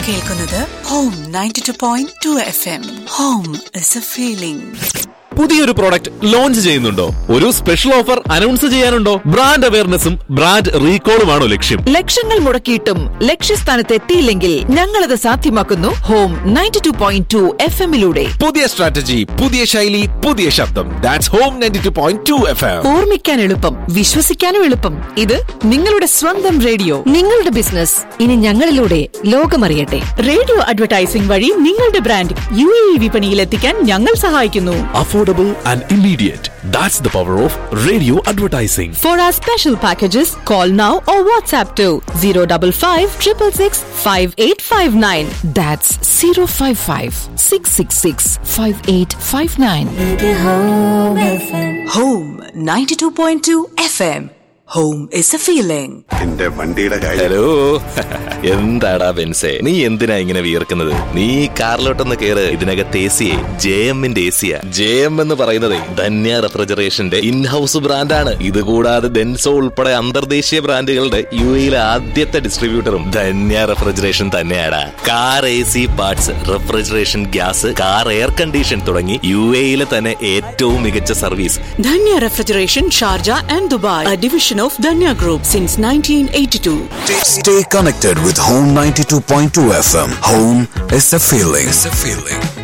കേൾക്കുന്നത് home ninety two point two F M home is a feeling പുതിയൊരു product launch ചെയ്യുന്നുണ്ടോ ഒരു special offer announce ചെയ്യാനുണ്ടോ brand അവയർനെസ്സും ബ്രാൻഡ് റീകോളുമാണോ ലക്ഷ്യം ലക്ഷങ്ങൾ മുടക്കിയിട്ടും ലക്ഷ്യസ്ഥാനത്ത് എത്തിയില്ലെങ്കിൽ ഞങ്ങളത് സാധ്യമാക്കുന്നു home ninety two point two F എമ്മിലൂടെ പുതിയ സ്ട്രാറ്റജി പുതിയ ശൈലി പുതിയ ശബ്ദം that's home ninety two point two F M ഓർമ്മിക്കാൻ എളുപ്പം വിശ്വസിക്കാനും എളുപ്പം ഇത് നിങ്ങളുടെ സ്വന്തം റേഡിയോ നിങ്ങളുടെ ബിസിനസ് ഇനി ഞങ്ങളിലൂടെ ലോകമറിയട്ടെ റേഡിയോ അഡ്വർടൈസിംഗ് വഴി നിങ്ങളുടെ ബ്രാൻഡ് യു എ വിപണിയിൽ എത്തിക്കാൻ ഞങ്ങൾ സഹായിക്കുന്നു affordable and immediate that's the power of radio advertising for our special packages call now or WhatsApp to zero double five triple six five eight five nine that's zero five five six six six five eight five nine home ninety two point two F M home is a feeling എന്റെ വണ്ടിയുടെ കാര്യം hello എന്താടാ ബെൻസേ നീ എന്തിനാ ഇങ്ങനെ വിയർക്കുന്നത് നീ കാറിലോട്ടൊന്ന് കേറ് ഇതിനകത്ത് എ സിയെ ജെ എമ്മിന്റെ എ സിയാ ജെ എം എന്ന് പറയുന്നത് ധന്യ റെഫ്രിജറേഷന്റെ ഇൻഹൌസ് ബ്രാൻഡാണ് ഇത് കൂടാതെ ഡെൻസോ ഉൾപ്പെടെ അന്തർദേശീയ ബ്രാൻഡുകളുടെ യു എയിലെ ആദ്യത്തെ ഡിസ്ട്രിബ്യൂട്ടറും ധന്യ റെഫ്രിജറേഷൻ തന്നെയാടാ car A C parts refrigeration gas car air condition തുടങ്ങി യു എയിലെ തന്നെ ഏറ്റവും മികച്ച service Dhanya refrigeration Sharjah and Dubai a division of Dhanya Group since 1982. Stay connected with Home 92.2 FM. Home is a feeling. It's a feeling.